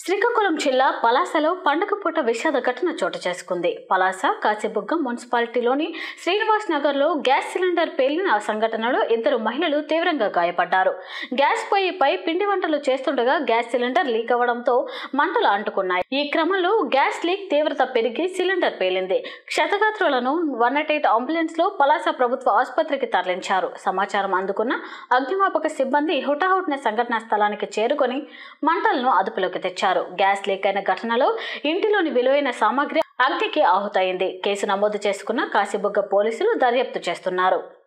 శ్రీకాకుళం జిల్లా పలాసలో పండుగ పూట విషాద ఘటన చోటు చేసుకుంది పలాస కాశీబుగ్గ మున్సిపాలిటీలోని శ్రీనివాస్ నగర్లో గ్యాస్ సిలిండర్ పేలిన సంఘటనలో ఇద్దరు మహిళలు తీవ్రంగా గాయపడ్డారు గ్యాస్ పొయ్యిపై పిండి వంటలు చేస్తుండగా గ్యాస్ సిలిండర్ లీక్ అవ్వడంతో మంటలు అంటుకున్నాయి ఈ క్రమంలో గ్యాస్ లీక్ తీవ్రత పెరిగి సిలిండర్ పేలింది క్షతగాత్రులను వన్ నాట్ ఎయిట్ అంబులెన్స్ లో పలాస ప్రభుత్వ ఆసుపత్రికి తరలించారు సమాచారం అందుకున్న అగ్నిమాపక సిబ్బంది హుటాహుటిన సంఘటనా స్థలానికి చేరుకొని మంటలను అదుపులోకి తెచ్చారు గ్యాస్ లీక్ అయిన ఘటనలో ఇంటిలోని విలువైన సామాగ్రి అగ్నికి ఆహుతయింది కేసు నమోదు చేసుకున్న కాశీబుగ్గ పోలీసులు దర్యాప్తు చేస్తున్నారు